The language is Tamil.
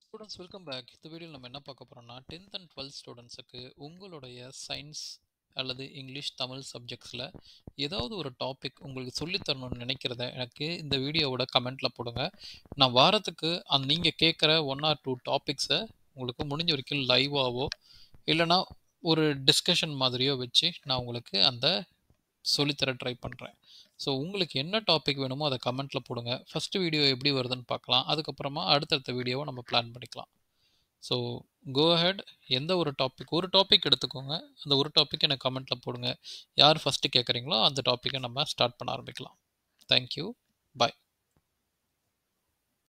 ஸ்டூடெண்ட்ஸ் வெல்கம் பேக் இந்த வீடியோவில் நம்ம என்ன பார்க்க போகிறோம்னா டென்த் அண்ட் டுவெல்த் ஸ்டூடெண்ட்ஸுக்கு உங்களுடைய சயின்ஸ் அல்லது இங்கிலீஷ் தமிழ் சப்ஜெக்ட்ஸில் ஏதாவது ஒரு டாபிக் உங்களுக்கு சொல்லித் தரணும்னு நினைக்கிறத எனக்கு இந்த வீடியோவோட கமெண்ட்டில் போடுங்க நான் வாரத்துக்கு அந்த நீங்கள் கேட்குற ஒன் ஆர் டூ டாபிக்ஸை உங்களுக்கு முடிஞ்ச வரைக்கும் லைவாவோ இல்லைனா ஒரு டிஸ்கஷன் மாதிரியோ வச்சு நான் உங்களுக்கு அந்த சொல்லித்தர ட்ரை பண்ணுறேன் ஸோ உங்களுக்கு என்ன டாபிக் வேணுமோ அதை கமெண்ட்டில் போடுங்க ஃபஸ்ட்டு வீடியோ எப்படி வருதுன்னு பார்க்கலாம் அதுக்கப்புறமா அடுத்தடுத்த வீடியோவை நம்ம பிளான் பண்ணிக்கலாம் ஸோ கோ ஹெட் எந்த ஒரு டாபிக் ஒரு டாபிக் எடுத்துக்கோங்க அந்த ஒரு டாபிக் எனக்கு கமெண்ட்டில் போடுங்க யார் ஃபஸ்ட்டு கேட்குறீங்களோ அந்த டாப்பிக்கை நம்ம ஸ்டார்ட் பண்ண ஆரம்பிக்கலாம் தேங்க்யூ பாய்